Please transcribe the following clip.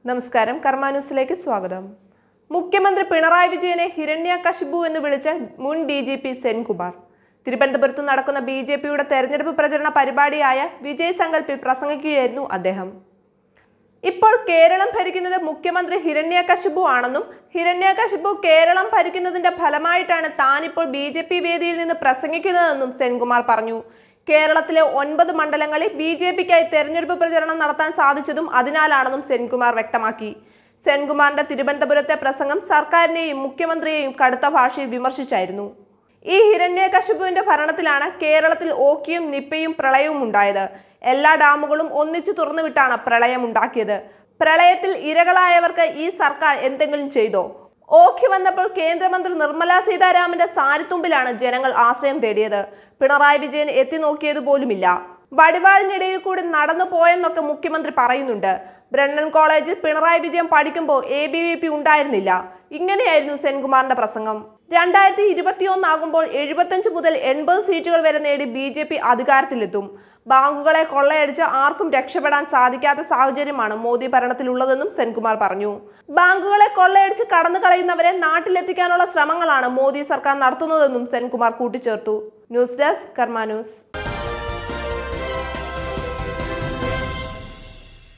നമസ്കാരം കർമ്മ ന്യൂസിലേക്ക് സ്വാഗതം മുഖ്യമന്ത്രി പിണറായി വിജയനെ ഹിരണ്യകശിബു എന്ന് വിളിച്ച മുൻ ഡി ജി പി സെൻകുമാർ തിരുവനന്തപുരത്ത് നടക്കുന്ന ബി ജെ പിയുടെ തെരഞ്ഞെടുപ്പ് പ്രചരണ പരിപാടിയായ വിജയ് സങ്കല്പിൽ പ്രസംഗിക്കുകയായിരുന്നു അദ്ദേഹം ഇപ്പോൾ കേരളം ഭരിക്കുന്നത് മുഖ്യമന്ത്രി ഹിരണ്യകശിബു ആണെന്നും ഹിരണ്യകശിബു കേരളം ഭരിക്കുന്നതിന്റെ ഫലമായിട്ടാണ് താനിപ്പോൾ ബി ജെ പി വേദിയിൽ നിന്ന് പ്രസംഗിക്കുന്നതെന്നും സെൻകുമാർ പറഞ്ഞു കേരളത്തിലെ ഒൻപത് മണ്ഡലങ്ങളിൽ ബി ജെ പിക്കായി തെരഞ്ഞെടുപ്പ് പ്രചരണം നടത്താൻ സാധിച്ചതും അതിനാലാണെന്നും സെൻകുമാർ വ്യക്തമാക്കി സെൻകുമാറിന്റെ തിരുവനന്തപുരത്തെ പ്രസംഗം സർക്കാരിനെയും മുഖ്യമന്ത്രിയെയും കടുത്ത ഭാഷയിൽ വിമർശിച്ചായിരുന്നു ഈ ഹിരണ്യകശിപുവിന്റെ ഭരണത്തിലാണ് കേരളത്തിൽ ഓക്കിയും നിപ്പയും പ്രളയവും ഉണ്ടായത് എല്ലാ ഡാമുകളും ഒന്നിച്ചു തുറന്നുവിട്ടാണ് പ്രളയം ഉണ്ടാക്കിയത് പ്രളയത്തിൽ ഇരകളായവർക്ക് ഈ സർക്കാർ എന്തെങ്കിലും ചെയ്തോ ഓഖി വന്നപ്പോൾ കേന്ദ്രമന്ത്രി നിർമ്മല സീതാരാമന്റെ സാരിത്തുമ്പിലാണ് ജനങ്ങൾ ആശ്രയം തേടിയത് പിണറായി വിജയൻ എത്തി നോക്കിയത് പോലുമില്ല വടിവാളിനിടയിൽ കൂടി നടന്നു പോയെന്നൊക്കെ മുഖ്യമന്ത്രി പറയുന്നുണ്ട് ബ്രണ്ണൻ കോളേജിൽ പിണറായി വിജയൻ പഠിക്കുമ്പോൾ എ ബി വി പി ഉണ്ടായിരുന്നില്ല ഇങ്ങനെയായിരുന്നു സെൻകുമാറിന്റെ പ്രസംഗം രണ്ടായിരത്തി ഇരുപത്തിയൊന്നാകുമ്പോൾ എഴുപത്തഞ്ച് മുതൽ എൺപത് സീറ്റുകൾ വരെ നേടി ബി ജെ പി അധികാരത്തിലെത്തും ബാങ്കുകളെ കൊള്ളയടിച്ച് ആർക്കും രക്ഷപ്പെടാൻ സാധിക്കാത്ത സാഹചര്യമാണ് മോദി ഭരണത്തിലുള്ളതെന്നും സെൻകുമാർ പറഞ്ഞു ബാങ്കുകളെ കൊള്ളയടിച്ച് കടന്നു കളയുന്നവരെ നാട്ടിലെത്തിക്കാനുള്ള ശ്രമങ്ങളാണ് മോദി സർക്കാർ നടത്തുന്നതെന്നും സെൻകുമാർ കൂട്ടിച്ചേർത്തു ന്യൂസ് ഡെസ്ക് കർമ്മ ന്യൂസ്